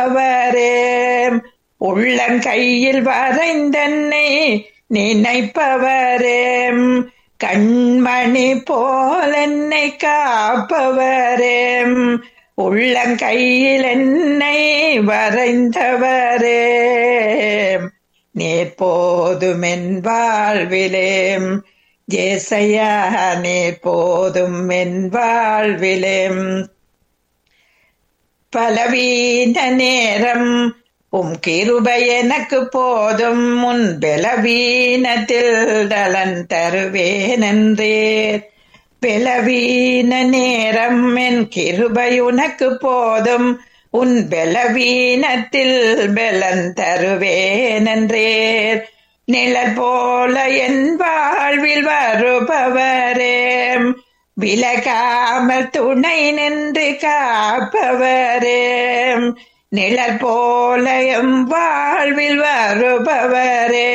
காப்பவரே உள்ளங்கையில் வரைந்தன்னை நினைப்பவரே கண்மணி போல் என்னை காப்பவரே உள்ளங்கையில் என்னை வரைந்தவரே நீர் போதும் என் வாழ்விலே ஜேசையா நீர் போதும் என் வாழ்விலே பலவீன நேரம் உம் கிருபை எனக்கு போதும் முன் பலவீனத்தில் தலன் தருவேன் என்றேர் பலவீன நேரம் என் கிருபை உனக்கு போதும் உன் பலவீனத்தில் பலன் தருவேன் என்றேர் நிழல் போல என் வாழ்வில் வருபவரே விலகாமல் துணை நின்று காப்பவரே நிழல் போல எம் வாழ்வில் வருபவரே